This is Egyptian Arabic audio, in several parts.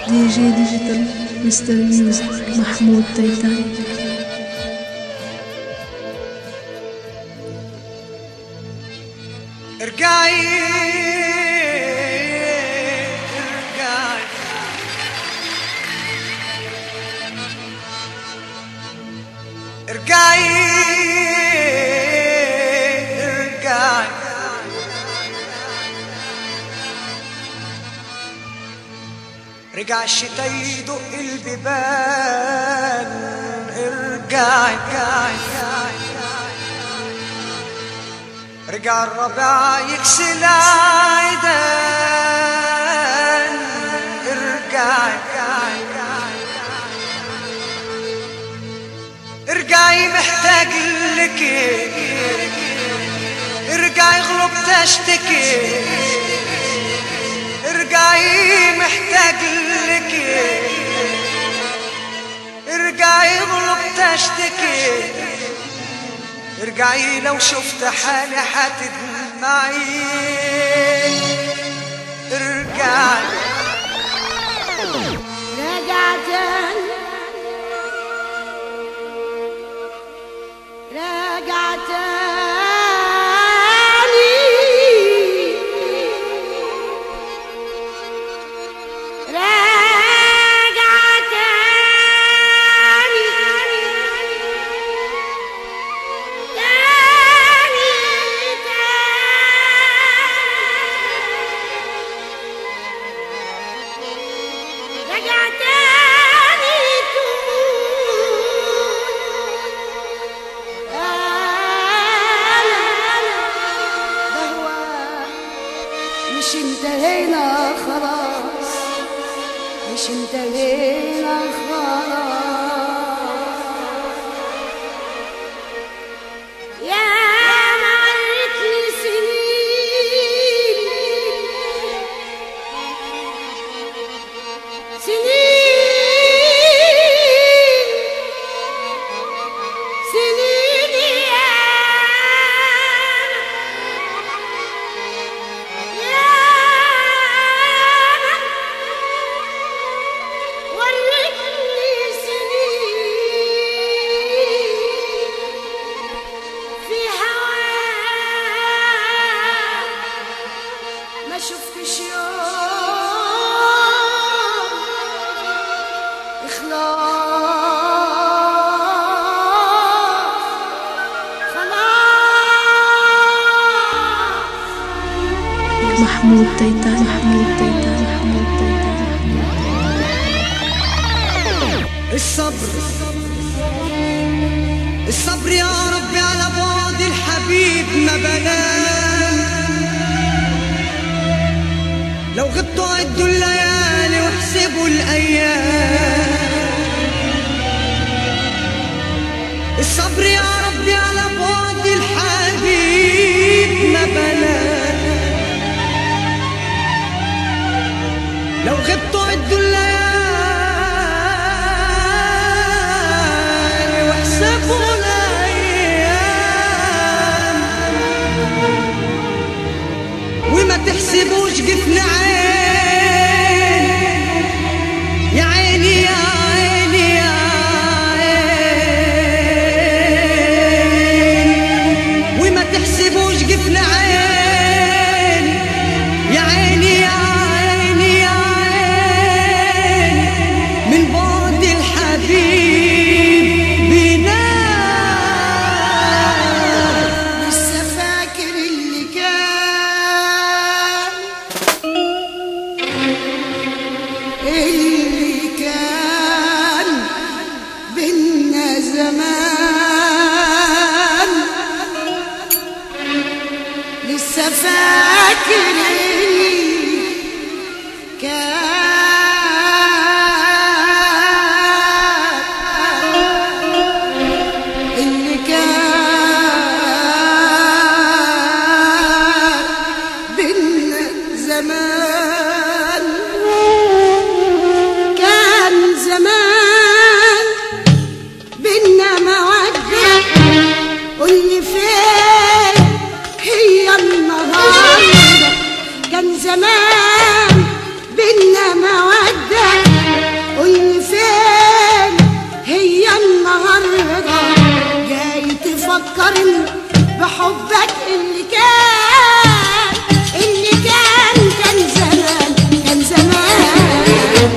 دي جي ديجيتال مستر ميوزك محمود تيتاي ارجعي ارجعي ارجعي ارجعي رجع الشتا يدق البيبان ارجعي ارجعي ارجعي رجع الربع يكسل عيدان ارجعي ارجعي محتاج لك ارجعي غلبت اشتكي ارجعي محتاج لك ارجعي غلبت اشتكي ارجعي لو شفت حالي هتدمعي ارجعي رجعت رجعت رجعت رجعت مش انتهينا خلاص مش انتهينا خلاص يا معرتني سنين سنين سنين يا يا ورتني سنين في هواك ما شفتش يوم إخلاص خلاص محمود تيتاي محمود تيتاي محمود تيتاي الصبر الصبر يا ربي على بعد الحبيب ما بنام لو غبتوا عدوا الليالي واحسبوا الايام الصبر يا ربي على بعد الحبيب ما بنام لو غبتوا عدوا الليالي واحسبوا الايام وما تحسبوش جفن عين يا عيني يا عيني يا عيني وما تحسبوش جفن عين يا عيني يا عيني يا عيني من بعد الحبيب بينام لسه فاكر اللي كان اللي كان بينا زمان لسه فاكر اللي كان اللي كان بينا زمان كان زمان بينا مودة قولي فين هي النهاردة حبك اللي كان اللي كان كان زمان كان زمان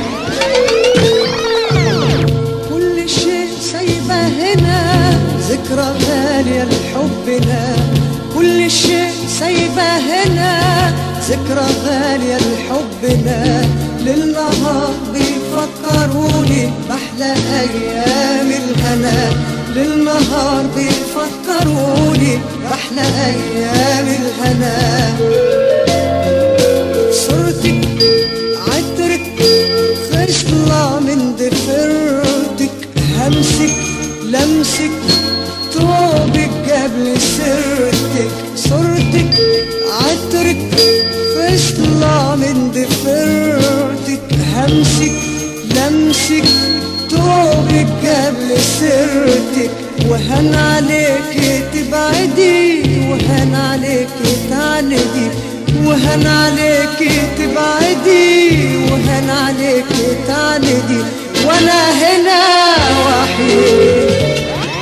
كل شيء سايبه هنا ذكرى غالية لحبنا كل شيء سايبه هنا ذكرى غالية لحبنا للنهار بيفكروني بأحلى أيام الهنا للنهار بيفكروني بأحلى أيام الهنا صورتك عطرك خشلة من ضفيرتك همسك لمسك طوبك قبل سرتك صورتك عطرك خشلة من ضفيرتك همسك لمسك طوبك قبل سرتك وهن عليك تبعدي وهن عليك تعندي وهن عليك تبعدي وهن عليك تعندي وانا هنا وحيد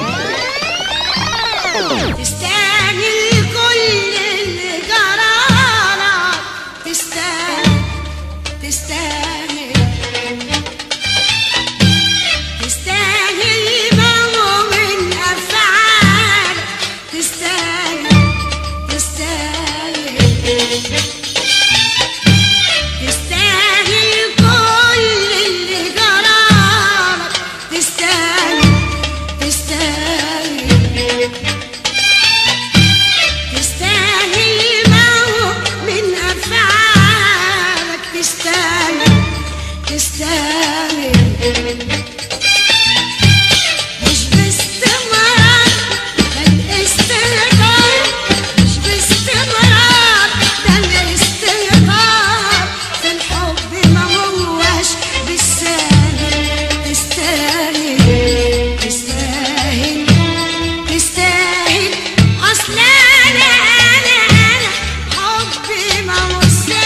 تستاهل كل اللي جرالك تستاهل تستاهل تستاهل ما هو من أفعالك تستاهل تستاهل تستاهل كل اللي جرالك تستاهل تستاهل تستاهل ما هو من أفعالك تستاهل تستاهل مش باستمرار ده الاستهتار مش باستمرار ده الاستهتار في الحب ما هوش بالساهل تستاهل تستاهل تستاهل اصل انا انا انا حبي ما هو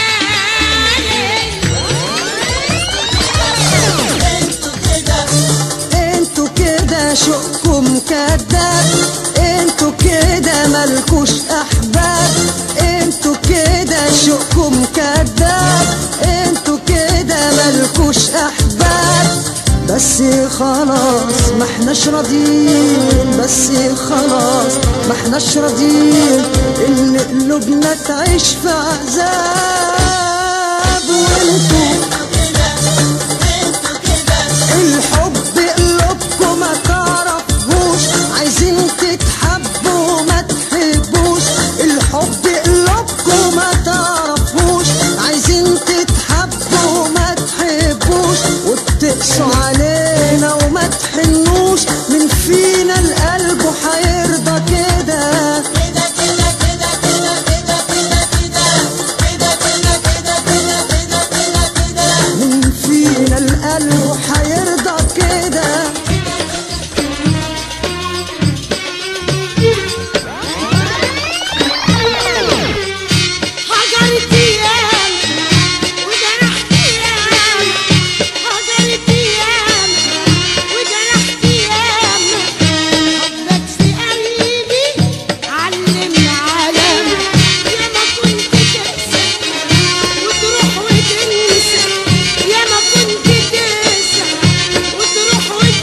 انتوا كده شوقكم كداب انتوا كده ملكوش احباب انتوا كده شوقكم كداب انتوا كده ملكوش احباب بس خلاص ما احناش راضيين بس خلاص ما احناش راضيين ان قلوبنا تعيش في عذاب وانتوا الحب قلوبكم ما تعرفوش عايزين تتحبوا ما تحبوش الحب قلوبكم ما تعرفوش عايزين تتحبوا ما تحبوش وبتقسوا علينا وما تحنوش من فينا القلب هيرضى كده من فينا القلب هيرضى كده هجرت ايام وجرحت ايام هجرت ايام وجرحت ايام حبك في قلبي علمني علام يا ما كنت تنسى وتروح وتنسى يا ما كنت تنسى وتروح وتنسى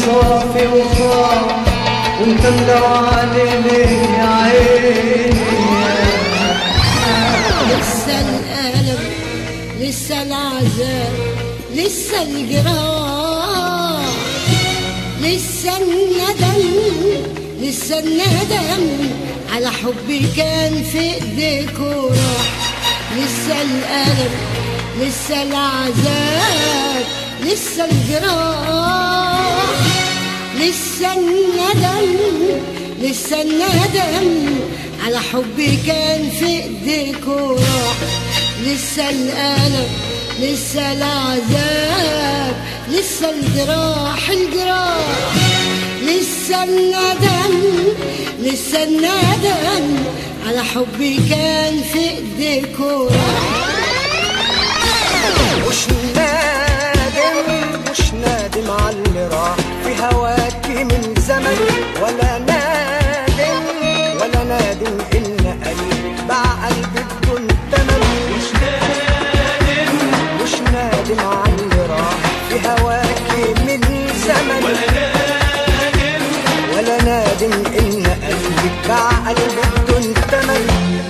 صافي وخاف وانت مدوعني ليه يا عيني لسه الألم لسه العذاب لسه الجراح لسه الندم لسه الندم على حبي كان في ايديك وراح لسه الألم لسه العذاب لسه الجراح لسه الندم لسه الندم على حبي كان في ايديك وراح لسه الألم لسه العذاب لسه الجراح الجراح لسه الندم لسه الندم على حبي كان في ايديك وراح مش نادم مش نادم على اللي راح في هواكي من زمن ولا نادم ولا نادم ان قلبي باع قلبي بدون تمن مش نادم مش نادم على اللي راح في هواكي من زمن ولا نادم ولا نادم ان قلبي باع قلبي بدون تمن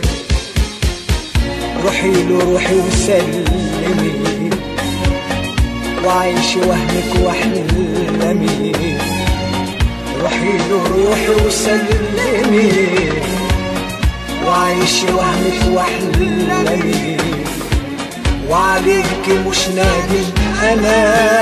روحي له روحي وسلمي وعيشي وهمك واحلمي روحي له روحي وسلمي وعيشي وهمك واحلمي وعليك مش نادم انا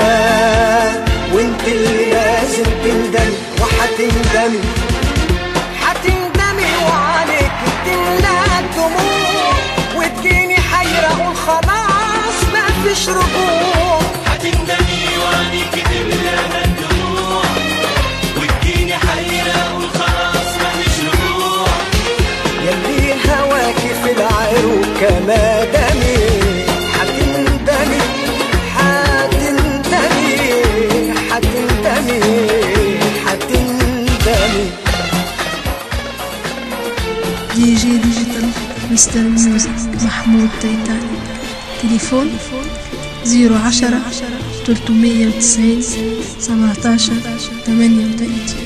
وانت اللي لازم تندمي وحتندمي هتندمي وعليك تملى الدموع وتجيني حيرة اقول خلاص مفيش رجوع هتندمي وعينيك تملاها الدموع وتجيني حيرة وخلاص مفيش رجوع يلي هواكي في العروكة ما دامي هتندمي هتندمي هتندمي هتندمي دي جي ديجيتال مستر ميوزك محمود تيتاني تليفون زيرو عشرة تلتمية وتسعين سبعتاشر تمانية وتلاتين